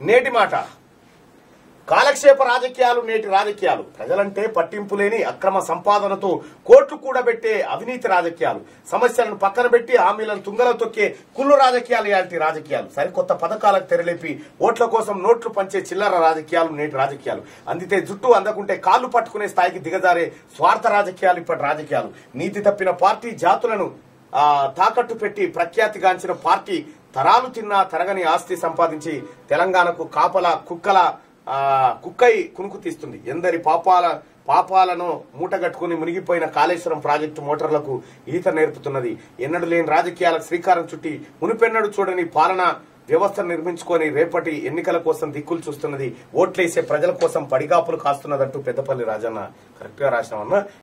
నేటి మాట కాలక్షేప రాజకీయాలు నేటి రాజకీయాలు ప్రజలంటే పట్టింపు లేని అక్రమ సంపాదనతో కోట్లు కూడబెట్టే అవినీతి రాజకీయాలు సమస్యలను పక్కన పెట్టి హామీలను తుంగలో తొక్కే కుళ్ళు రాజకీయాలు ఇలాంటి రాజకీయాలు సరికొత్త పథకాలకు తెరలేపి ఓట్ల కోసం నోట్లు పంచే చిల్లర రాజకీయాలు నేటి రాజకీయాలు అందితే జుట్టు అందకుంటే కాళ్ళు పట్టుకునే స్థాయికి దిగజారే స్వార్థ రాజకీయాలు ఇప్పటి రాజకీయాలు నీతి తప్పిన పార్టీ జాతులను ఆ, తాకట్టు పెట్టి ప్రఖ్యాతిగాంచిన పార్టీ తరాలు తిన్నా తరగని ఆస్తి సంపాదించి తెలంగాణకు కాపల కుక్కల ఆ, కుక్కై కునుకు తీస్తుంది ఎందరి పాపాల పాపాలను మూటగట్టుకుని మునిగిపోయిన కాళేశ్వరం ప్రాజెక్టు మోటార్లకు ఈత నేర్పుతున్నది ఎన్నడూ లేని రాజకీయాలకు శ్రీకారం చుట్టి మునిపెన్నడు చూడని పాలన వ్యవస్థ నిర్మించుకొని రేపటి ఎన్నికల కోసం దిక్కులు చూస్తున్నది ఓట్లేసే ప్రజల కోసం పడిగాపులు కాస్తున్నదంటూ పెద్దపల్లి రాజన్న కరెక్ట్ గా రాసినామన్నా